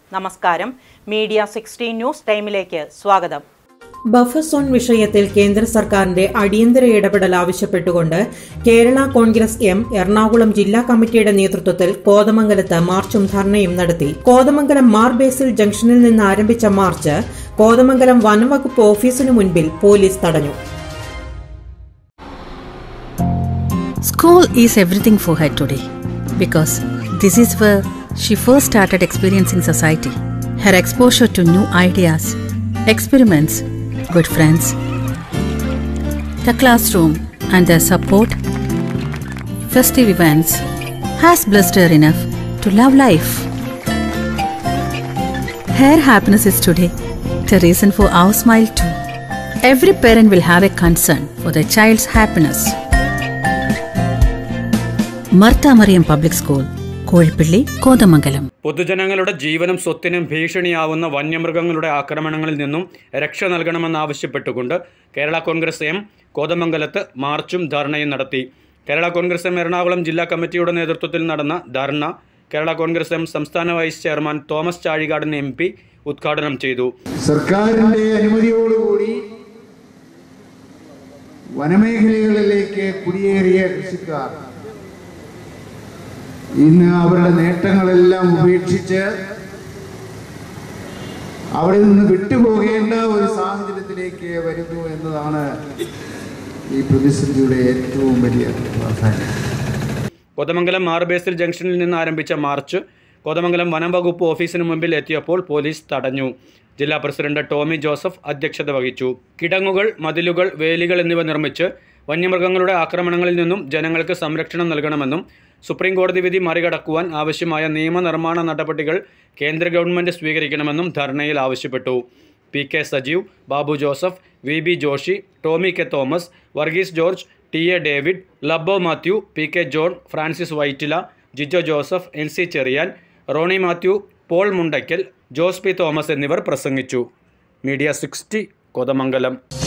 നമസ്കാരം media sixteen news ടൈമിലേക്ക് സ്വാഗതം ബഫർ സോൺ വിഷയത്തിൽ കേന്ദ്ര സർക്കാരിന്റെ അടിയന്തര ഇടപെടൽ ആവശ്യപ്പെട്ടുകൊണ്ട് കേരള കോൺഗ്രസ് എം എറണാകുളം ജില്ലാ കമ്മിറ്റിയുടെ നേതൃത്വത്തിൽ കോതമംഗലത്ത് മാർച്ചും ധർണയും നടത്തി കോതമംഗലം മാർ ബേസിൽ ജംഗ്ഷനിൽ നിന്ന് ആരംഭിച്ച മാർച്ച് കോതമംഗലം വനംവകുപ്പ് ഓഫീസിനു മുൻപിൽ പോലീസ് തടഞ്ഞു School is everything for her today because this is where she first started experiencing society. Her exposure to new ideas, experiments, good friends, the classroom, and their support, festive events has blessed her enough to love life. Her happiness is today the reason for our smile too. Every parent will have a concern for their child's happiness. Martha Mariam public school Kozhippally Kothamangalam പൊതുജനങ്ങളുടെ ജീവനും സ്വത്തിനും ഭീഷണിയാവുന്ന വന്യമൃഗങ്ങളുടെ ആക്രമണങ്ങളിൽ നിന്നും രക്ഷ നൽകണമെന്നാവശ്യപ്പെട്ടുകൊണ്ട് Kerala Congress M കോതമംഗലത്ത് മാർച്ചും ധർണയും നടത്തി കേരള കോൺഗ്രസ് എം എറണാകുളം ജില്ലാ കമ്മിറ്റിയുടെ നേതൃത്വത്തിൽ നടന്ന ധർണ കേരള കോൺഗ്രസ് എം സംസ്ഥാന vice chairman Thomas Chazhikadan M P ഉദ്ഘാടനം ചെയ്തു സർക്കാരിന്റെ അനുമതിയോടുകൂടി വനമേഖലകളിലേക്ക് കുടിയേറിയ കൃഷിക്കാർ ഇന്ന് അവരുടെ നേട്ടങ്ങളെല്ലാം ഉപേക്ഷിച്ച് അവിടെ നിന്ന് വിട്ടുപോകേണ്ട ഒരു സാഹചര്യത്തിലേക്ക് വരുന്നു എന്നതാണ് ഈ പ്രതിസന്ധിയുടെ ഏറ്റവും വലിയ പ്രാധാന്യം കോതമംഗലം മാർബേസിൽ ജംഗ്ഷനിൽ നിന്ന് ആരംഭിച്ച മാർച്ച് കോതമംഗലം വനം വകുപ്പ് ഓഫീസിന് മുമ്പിൽ എത്തിയപ്പോൾ പോലീസ് തടഞ്ഞു ജില്ലാ പ്രസിഡന്റ് ടോമി ജോസഫ് അധ്യക്ഷത വഹിച്ചു കിടങ്ങുകൾ മതിലുകൾ വേലികൾ എന്നിവ നിർമ്മിച്ച് വന്യമൃഗങ്ങളുടെ ആക്രമണങ്ങളിൽ നിന്നും ജനങ്ങൾക്ക് സംരക്ഷണം നൽകണമെന്നും സുപ്രീം കോടതി വിധി മറികടക്കുവാൻ ആവശ്യമായ നിയമനിർമ്മാണ നടപടികൾ കേന്ദ്ര ഗവൺമെൻറ് സ്വീകരിക്കണമെന്നും ധർണയിൽ ആവശ്യപ്പെട്ടു P K Sajeev Babu Joseph V B Joshy Tomy K Thomas Varghese George T A David ലബ്ബോ Mathew P K John Francis Vyttila Jijo Joseph N C Cherian Rony Mathew Paul Mundackal Jose P Thomas എന്നിവർ പ്രസംഗിച്ചു മീഡിയ സിക്സ്റ്റി കോതമംഗലം